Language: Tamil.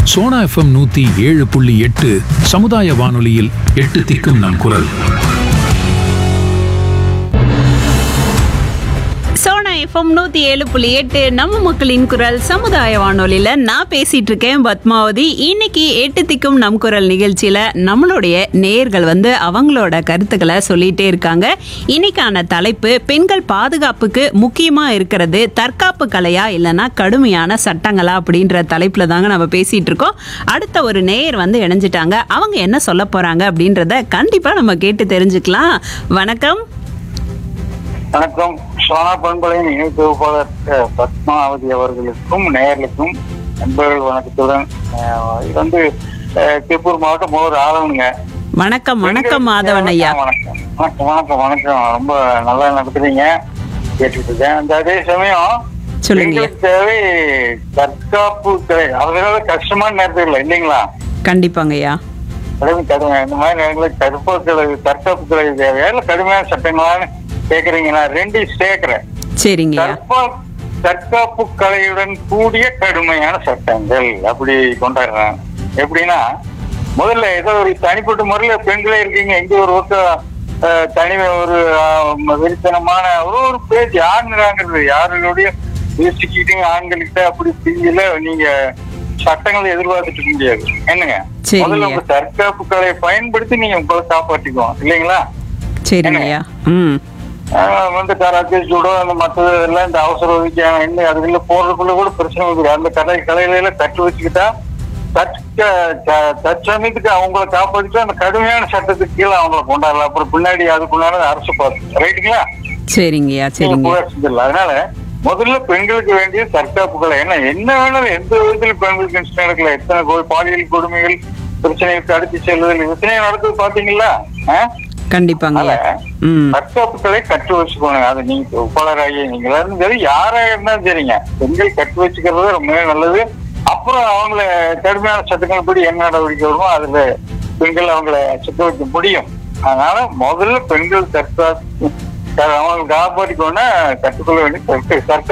சோனா எஃப்எம் நூத்தி ஏழு புள்ளி எட்டு சமுதாய வானொலியில் எட்டு திக்கும் நம் குரல் சோனா எஃப்எம் நூத்தி ஏழு புள்ளி எட்டு நம்ம மக்களின் குரல் சமுதாய வானொலியில நான் பேசிட்டு இருக்கேன் பத்மாவதி இன்னைக்கு எட்டு திக்கும் நம் குரல் நிகழ்ச்சியில நம்மளுடைய நேயர்கள் வந்து அவங்களோட கருத்துக்களை சொல்லிட்டே இருக்காங்க இன்னைக்கான தலைப்பு பெண்கள் பாதுகாப்புக்கு முக்கியமா இருக்கிறது தற்காப்பு கலையா இல்லைன்னா கடுமையான சட்டங்களா அப்படின்ற தலைப்புல தாங்க நம்ம பேசிட்டு இருக்கோம் அடுத்த ஒரு நேயர் வந்து இணைஞ்சிட்டாங்க அவங்க என்ன சொல்ல போறாங்க அப்படின்றத கண்டிப்பா நம்ம கேட்டு தெரிஞ்சுக்கலாம் வணக்கம் வணக்கம் சோனா பண்பலையின் இணை தொகுப்பாளர் அஹ், பத்மாவதி அவர்களுக்கும் நேயர்களுக்கும் நண்பர்கள் வணக்கத்துடன் அஹ், இது வந்து அஹ், திருப்பூர் மாவட்டம் மோர் ஆளுங்க வணக்கம் வணக்கம் மாதவன் ஐயா வணக்கம் வணக்கம் வணக்கம் வணக்கம் ரொம்ப நல்லா நடத்துறீங்க கேட்டுட்டு இருக்கேன் அந்த அதே சமயம் சொல்லுங்க. பெண்களுக்கு தேவை தற்காப்பு கலை அதனால கஷ்டமான நேரத்தில் இல்லை இல்லைங்களா கண்டிப்பாங்க ஐயா கடுமை கடுமை இந்த மாதிரி நேரங்களில் தற்காப்பு கலை தற்காப்பு கலை தேவையா இல்லை கடுமையான சட்டங்களான்னு கேட்குறீங்க நான் ரெண்டு சேர்க்கிறேன் சரிங்க ஐயா தற்பா- தற்காப்பு கலையுடன் கூடிய கடுமையான சட்டங்கள் அப்படி கொண்டாடுறாங்க எப்படின்னா முதல்ல ஏதோ ஒரு தனிப்பட்ட முறையில பெண்களே இருக்கீங்க எங்க ஒரு பக்கம் அஹ், தனிமை ஒரு அஹ், வெறித்தனமான ஒரு ஒரு பேச்சு யாருங்கிறது யாருடைய பேசிக்கிட்டீங்க ஆண்கள்கிட்ட அப்படி பிரிஞ்சில நீங்க சட்டங்களை எதிர்பார்த்துட்டு இருக்க முடியாது என்னங்க சரிங்க. முதல்ல உங்க தற்காப்பு கலையை பயன்படுத்தி நீங்க உங்களை காப்பாற்றிக்குவோம் இல்லைங்களா சரிங்க ஐயா ம் ஆஹ் வந்து கராத்தே ஜூடோ அந்த மற்றது எல்லாம் இந்த அவசர உதவிக்கான என்ன அதுக்குள்ள போறதுக்குள்ள கூட பிரச்சனை இருக்குது அந்த கலை கலையில எல்லாம் கட்டு வச்சுக்கிட்டா தற்க த- தற்சமயத்துக்கு அவங்கள காப்பாற்றிட்டு அந்த கடுமையான சட்டத்துக்கு கீழே அவங்கள கொண்டாடலாம் அப்புறம் பின்னாடி அதுக்குள்ளான அரசு பார்த்து ரைட்டுங்களா சரிங்க ஐயா நீங்க சரிங்க புகார் செஞ்சிடலாம் அதனால முதல்ல பெண்களுக்கு வேண்டிய தற்காப்பு கலை என்ன என்ன வேணாலும் எந்த விதத்துல பெண்களுக்கு இன்ஸ்ட் நடக்கல எத்தனை கோ- பாலியல் கொடுமைகள் பிரச்சனைகளுக்கு அடுத்து செல்லுதல் எத்தனையோ நடக்குது பாத்தீங்களா ஆஹ் கண்டிப்பாங்க ஐயா ம் தற்காப்புகளை கற்று வச்சுக்கோங்க அது நீங்க ஒப்பாளராகி நீங்க எல்லாரும் சரி யாரா இருந்தாலும் சரிங்க பெண்கள் கற்று வச்சுக்கிறது ரொம்ப நல்லது அப்புறம் அவங்கள கடுமையான சட்டங்கள் படி என்ன நடவடிக்கை வருமோ அதுல பெண்கள் அவங்கள சிக்க வைக்க முடியும் அதனால முதல்ல பெண்கள் தற்கா அவங்களை காப்பாற்றிக்கோன்னா கற்றுக்கொள்ள வேண்டிய தற்க- தற்கா